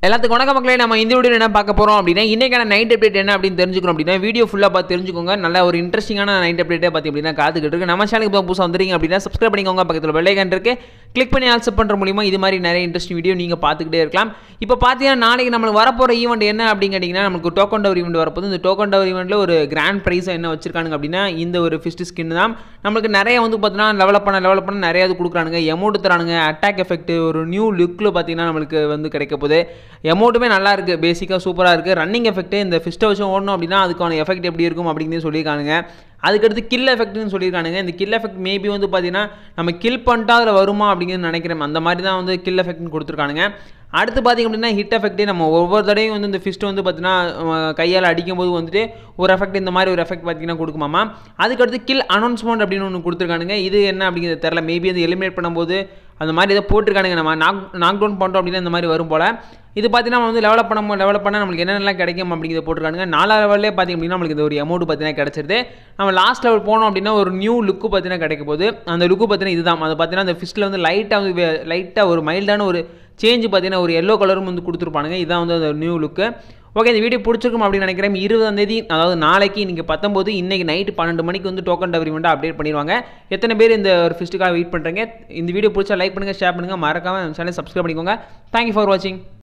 எல்லாத்துக்கும் வணக்க மக்களே நம்ம இந்த வீடியோ என்ன பார்க்க போகிறோம் அப்படின்னா இன்றைக்கான நைட் அப்டேட் என்ன அப்படின்னு தெரிஞ்சுக்கணும் அப்படின்னா வீடியோ ஃபுல்லாக பார்த்து தெரிஞ்சுக்கோங்க நல்ல ஒரு இன்ட்ரெஸ்டிங்கான நைட் அப்டேட்டே பார்த்து அப்படின்னா காத்துக்கிட்டு இருக்கு நம்ம சேனலுக்கு இப்போ புதுசாக வந்துறீங்க அப்படின்னா சப்ஸ்கிரைப் பண்ணிக்கோங்க பக்கத்தில் வெள்ளைக்கான் இருக்கு கிளிக் பண்ணி ஆல்சப் பண்ணுற மூலிமா இது மாதிரி நிறைய இன்ட்ரெஸ்டிங் வீடியோ நீங்கள் பார்த்துக்கிட்டே இருக்கலாம் இப்போ பார்த்தீங்கன்னா நாளைக்கு நம்மளுக்கு வரப்போகிற ஈவெண்ட் என்ன அப்படின்னு கேட்டிங்கன்னா நமக்கு டோக்கன் டவர் ஈவெண்ட் வரப்போது இந்த டோக்கன் டவர் ஈவெண்ட்டில் ஒரு கிராண்ட் ப்ரைஸாக என்ன வச்சிருக்காங்க அப்படின்னா இந்த ஒரு ஃபிஸ்ட் ஸ்கின் தான் நம்மளுக்கு நிறைய வந்து பார்த்தீங்கன்னா லெவலப் பண்ண லெவலப் பண்ண நிறைய இது கொடுக்குறானுங்க எமௌண்ட் தரானுங்க அட்டாக் எஃபெக்ட் ஒரு நியூ லுக்கில் பார்த்தீங்கன்னா நம்மளுக்கு வந்து கிடைக்க போகுது எமௌண்ட்டுமே நல்லா இருக்குது பேசிக்காக சூப்பராக இருக்குது ரன்னிங் எஃபெக்ட் இந்த ஃபிஸ்ட்டை வச்சு ஓடணும் அப்படின்னா அதுக்கான எஃபெக்ட் எப்படி இருக்கும் அப்படின்னு சொல்லியிருக்கானுங்க அதுக்கடுத்து கில் எஃபெக்ட்னு சொல்லியிருக்கானுங்க இந்த கில் எஃபெக்ட் மேபி வந்து பார்த்தீங்கன்னா நம்ம கில் பண்ணிட்டா அதில் வருமா அப்படிங்கிறது நினைக்கிறேன் அந்த மாதிரி தான் வந்து கில் எஃபெக்ட்னு கொடுத்துருக்கானுங்க அடுத்து பார்த்திங்க அப்படின்னா ஹிட் எஃபெக்ட்டே நம்ம ஒவ்வொரு தடையும் வந்து இந்த ஃபிஸ்ட்டு வந்து பார்த்தீங்கன்னா கையால் அடிக்கும்போது வந்துட்டு ஒரு எஃபெக்ட் இந்த மாதிரி ஒரு எஃபெக்ட் பார்த்தீங்கன்னா கொடுக்குமாமா அதுக்கடுத்து கில் அனௌன்ஸ்மெண்ட் அப்படின்னு ஒன்று கொடுத்துருக்கானுங்க இது என்ன அப்படிங்கிறது தெரில மேபி வந்து எலிமினேட் பண்ணும்போது அந்த மாதிரி இதை போட்டிருக்கானுங்க நம்ம நாக் நாக் டவுன் பண்ணுறோம் அப்படின்னா இந்த மாதிரி வரும் போல் இது பார்த்தீங்கன்னா வந்து டெவலப் பண்ண டெவலப் பண்ண நம்மளுக்கு என்னென்னலாம் கிடைக்கும் அப்படிங்கிறத போட்டிருக்காங்க நாலா லெவல்லே பார்த்திங்க அப்படின்னா நம்மளுக்கு இந்த ஒரு அமௌண்ட் பார்த்தீங்கன்னா கிடச்சிருது நம்ம லாஸ்ட் லெவல் போனோம் அப்படின்னா ஒரு நியூ லுக்கு பார்த்தீங்கன்னா கிடைக்க போகுது அந்த லுக்கு பார்த்தீங்கன்னா இதுதான் அது பார்த்தீங்கன்னா அந்த ஃபிஸ்ட்டில் வந்து லைட்டாக வந்து லைட்டாக ஒரு மைல்டான ஒரு சேஞ்ச் பார்த்தீங்கன்னா ஒரு எல்லோ கலரும் வந்து கொடுத்துருப்பானுங்க இதான் வந்து அந்த நியூ லுக்கு ஓகே இந்த வீடியோ பிடிச்சிருக்கும் அப்படின்னு நினைக்கிறேன் இருபதாம் தேதி அதாவது நாளைக்கு நீங்கள் பத்தொம்போது இன்றைக்கி நைட்டு பன்னெண்டு மணிக்கு வந்து டோக்கன் டவரி வந்து அப்டேட் பண்ணிடுவாங்க எத்தனை பேர் இந்த ஒரு ஃபிஸ்ட்டுக்காக வெயிட் பண்ணுறீங்க இந்த வீடியோ பிடிச்சா லைக் பண்ணுங்கள் ஷேர் பண்ணுங்கள் மறக்காமல் சேனல் சப்ஸ்கிரைப் பண்ணிக்கோங்க தேங்க்யூ ஃபார் வாட்சிங்